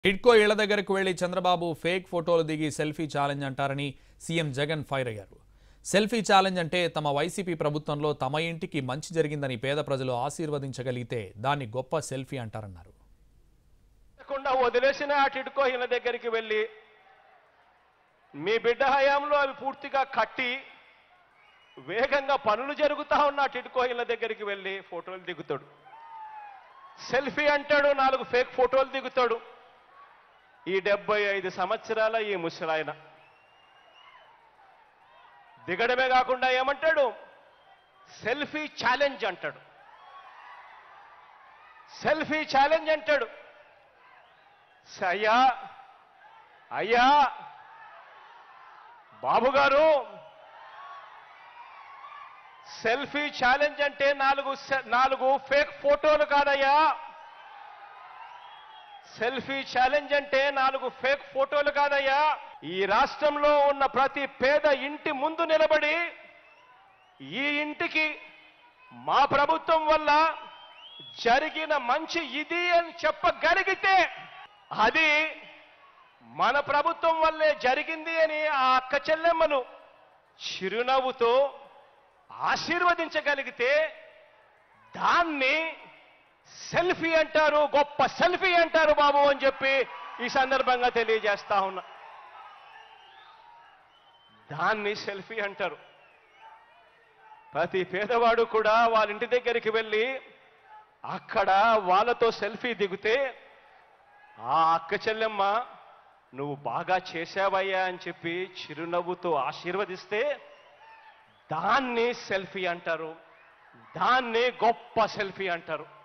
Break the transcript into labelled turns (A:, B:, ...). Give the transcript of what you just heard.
A: టిడ్కో ఇళ్ల దగ్గరకు వెళ్లి చంద్రబాబు ఫేక్ ఫోటోలు దిగి సెల్ఫీ ఛాలెంజ్ అంటారని సీఎం జగన్ ఫైర్ అయ్యారు సెల్ఫీ ఛాలెంజ్ అంటే తమ వైసీపీ ప్రభుత్వంలో తమ ఇంటికి మంచి జరిగిందని పేద ప్రజలు ఆశీర్వదించగలిగితే దాన్ని గొప్ప సెల్ఫీ అంటారన్నారు
B: లేకుండా వదిలేసిన ఆ టిడ్కో ఇళ్ళ దగ్గరికి వెళ్ళి మీ బిడ్డ హయాంలో అవి పూర్తిగా కట్టి వేగంగా పనులు జరుగుతా ఉన్న ఆ టిడ్కో ఇళ్ళ దగ్గరికి వెళ్ళి ఫోటోలు దిగుతాడు సెల్ఫీ అంటాడు నాలుగు ఫేక్ ఫోటోలు దిగుతాడు ఈ డెబ్బై ఐదు సంవత్సరాల ఈ ముసలాయన దిగడమే కాకుండా ఏమంటాడు సెల్ఫీ ఛాలెంజ్ అంటాడు సెల్ఫీ ఛాలెంజ్ అంటాడు స- అయ్యా అయ్యా బాబు గారు సెల్ఫీ ఛాలెంజ్ అంటే నాలుగు సె- నాలుగు ఫేక్ ఫోటోలు కాదయ్యా సెల్ఫీ ఛాలెంజ్ అంటే నాలుగు ఫేక్ ఫోటోలు కాదయ్యా ఈ రాష్ట్రంలో ఉన్న ప్రతి పేద ఇంటి ముందు నిలబడి ఈ ఇంటికి మా ప్రభుత్వం వల్ల జరిగిన మంచి ఇది అని చెప్పగలిగితే అది మన ప్రభుత్వం వల్లే జరిగింది అని ఆ అక్క చెల్లెమ్మలు చిరునవ్వుతో ఆశీర్వదించగలిగితే దాన్ని సెల్ఫీ అంటారు గొప్ప సెల్ఫీ అంటారు బాబు అని చెప్పి ఈ సందర్భంగా తెలియజేస్తా ఉన్నా దాన్ని సెల్ఫీ అంటారు ప్రతి పేదవాడు కూడా వాళ్ళ ఇంటి దగ్గరికి వెళ్ళి అక్కడ వాళ్ళతో సెల్ఫీ దిగితే ఆ అక్క చెల్లెమ్మ నువ్వు బాగా చేశావయ్యా అని చెప్పి చిరునవ్వుతో ఆశీర్వదిస్తే దాన్ని సెల్ఫీ అంటారు దాన్ని గొప్ప సెల్ఫీ అంటారు